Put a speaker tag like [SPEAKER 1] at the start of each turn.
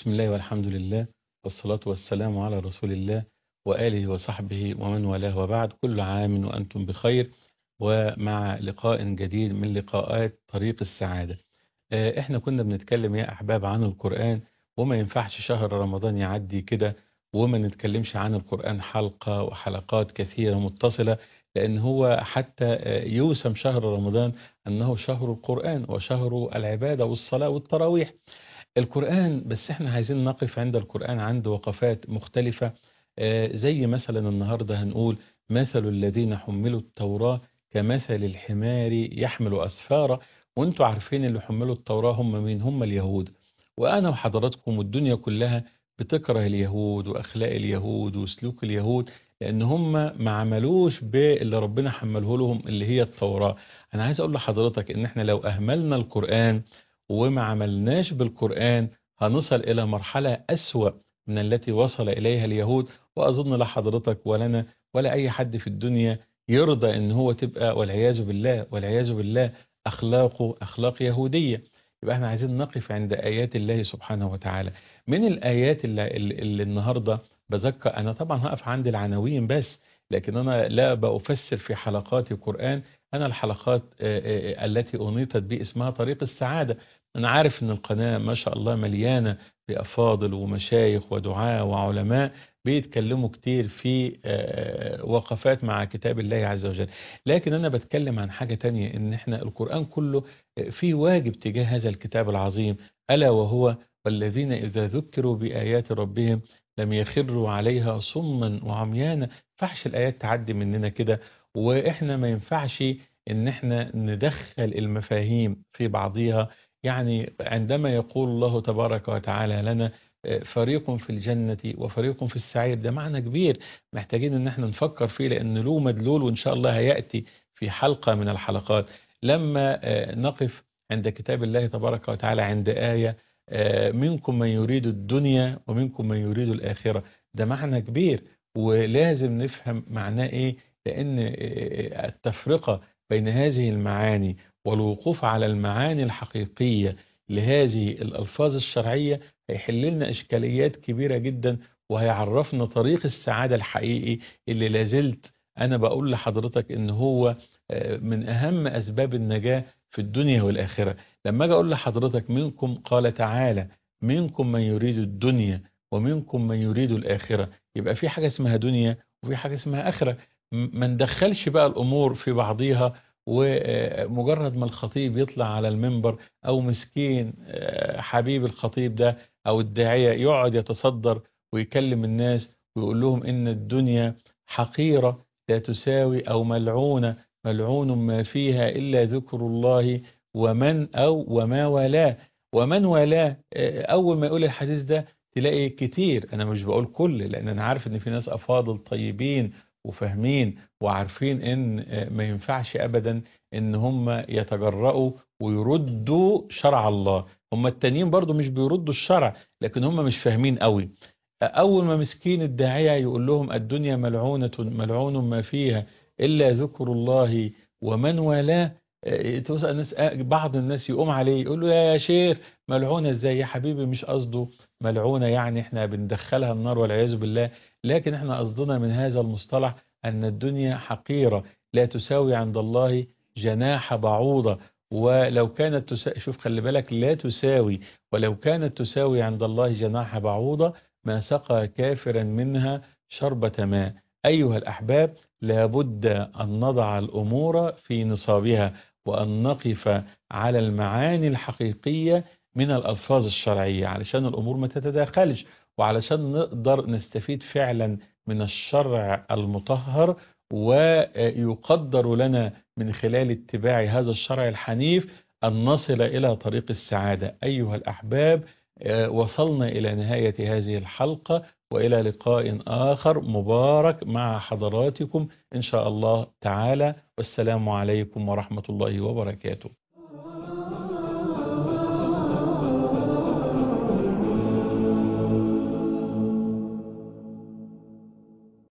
[SPEAKER 1] بسم الله والحمد لله والصلاة والسلام على رسول الله وآله وصحبه ومن والاه وبعد كل عام وأنتم بخير ومع لقاء جديد من لقاءات طريق السعادة آه، احنا كنا بنتكلم يا أحباب عن القرآن وما ينفعش شهر رمضان يعدي كده وما نتكلمش عن القرآن حلقة وحلقات كثيرة متصلة لأن هو حتى آه، يوسم شهر رمضان أنه شهر القرآن وشهر العبادة والصلاة والتراويح القرآن بس احنا عايزين نقف عند القرآن عند وقفات مختلفة آه، زي مثلا النهاردة هنقول مثل الذين حملوا التوراة كمثل الحمار يحمل أسفارا وانتوا عارفين اللي حملوا التوراة هم مين هم اليهود وأنا وحضراتكم والدنيا كلها بتكره اليهود وأخلاق اليهود وسلوك اليهود لأن هم ما عملوش باللي ربنا حمله لهم اللي هي التوراة أنا عايز أقول لحضرتك إن احنا لو أهملنا القرآن وما عملناش بالقرآن هنصل إلى مرحلة أسوأ من التي وصل إليها اليهود وأظن لا حضرتك ولنا ولا أي حد في الدنيا يرضى إن هو تبقى والعياذ بالله والعياذ بالله أخلاقه أخلاق يهودية يبقى احنا عايزين نقف عند آيات الله سبحانه وتعالى من الآيات اللي, اللي, اللي النهاردة بذكر أنا طبعا هقف عند العناوين بس لكن أنا لا بأفسر في حلقات القرآن أنا الحلقات آه، آه، التي أنيطت بي اسمها طريق السعادة أنا عارف أن القناة ما شاء الله مليانة بأفاضل ومشايخ ودعاء وعلماء بيتكلموا كتير في آه، وقفات مع كتاب الله عز وجل لكن أنا بتكلم عن حاجة تانية إن إحنا القرآن كله في واجب تجاه هذا الكتاب العظيم ألا وهو والذين إذا ذكروا بآيات ربهم لم يخروا عليها صما وعميانا فحش الآيات تعدي مننا كده وإحنا ما ينفعش إن إحنا ندخل المفاهيم في بعضها يعني عندما يقول الله تبارك وتعالى لنا فريق في الجنة وفريق في السعير ده معنى كبير محتاجين ان احنا نفكر فيه لان له مدلول وان شاء الله هيأتي في حلقة من الحلقات لما نقف عند كتاب الله تبارك وتعالى عند آية منكم من يريد الدنيا ومنكم من يريد الآخرة ده معنى كبير ولازم نفهم معناه ايه لان التفرقة بين هذه المعاني والوقوف على المعاني الحقيقية لهذه الألفاظ الشرعية هيحل لنا إشكاليات كبيرة جدا وهيعرفنا طريق السعادة الحقيقي اللي لازلت أنا بقول لحضرتك إن هو من أهم أسباب النجاة في الدنيا والآخرة لما أجي أقول لحضرتك منكم قال تعالى منكم من يريد الدنيا ومنكم من يريد الآخرة يبقى في حاجة اسمها دنيا وفي حاجة اسمها آخرة ما ندخلش بقى الأمور في بعضيها ومجرد ما الخطيب يطلع على المنبر او مسكين حبيب الخطيب ده او الداعية يقعد يتصدر ويكلم الناس ويقول لهم ان الدنيا حقيرة لا تساوي او ملعونة ملعون ما فيها الا ذكر الله ومن او وما والاه ومن والاه اول ما يقول الحديث ده تلاقي كتير انا مش بقول كل لان انا عارف ان في ناس افاضل طيبين وفاهمين وعارفين ان ما ينفعش ابدا ان هم يتجرؤوا ويردوا شرع الله هم التانيين برضو مش بيردوا الشرع لكن هم مش فاهمين قوي اول ما مسكين الداعية يقول لهم الدنيا ملعونة ملعون ما فيها الا ذكر الله ومن والاه توسأل الناس بعض الناس يقوم عليه يقول له يا شيخ ملعونة ازاي يا حبيبي مش قصده ملعونة يعني احنا بندخلها النار والعياذ بالله لكن احنا قصدنا من هذا المصطلح ان الدنيا حقيرة لا تساوي عند الله جناح بعوضة ولو كانت تساوي شوف خلي بالك لا تساوي ولو كانت تساوي عند الله جناح بعوضة ما سقى كافرا منها شربة ماء أيها الأحباب لابد أن نضع الأمور في نصابها وأن نقف على المعاني الحقيقية من الألفاظ الشرعية علشان الأمور ما تتداخلش وعلشان نقدر نستفيد فعلا من الشرع المطهر ويقدر لنا من خلال اتباع هذا الشرع الحنيف أن نصل إلى طريق السعادة أيها الأحباب وصلنا إلى نهاية هذه الحلقة وإلى لقاء آخر مبارك مع حضراتكم إن شاء الله تعالى والسلام عليكم ورحمة الله وبركاته